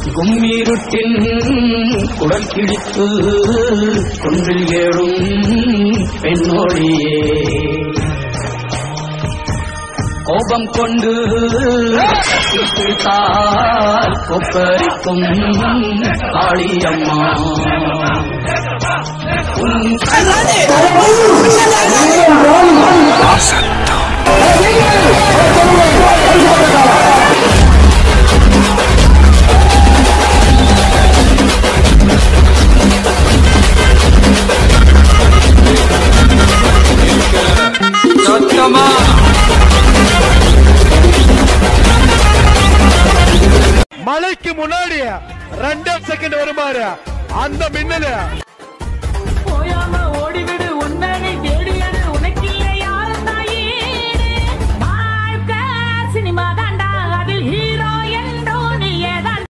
கும்மீருட்டின் குடல் கிழித்து குன்றில் ஏழும் பெண்ணோடியே கோபம் கொண்டு பிடித்தால் கொப்பரிக்கும் காளியம்மா உன் மழைக்கு முன்னாடி ரெண்டாம் செகண்ட் வருமாறு அந்த மின்னல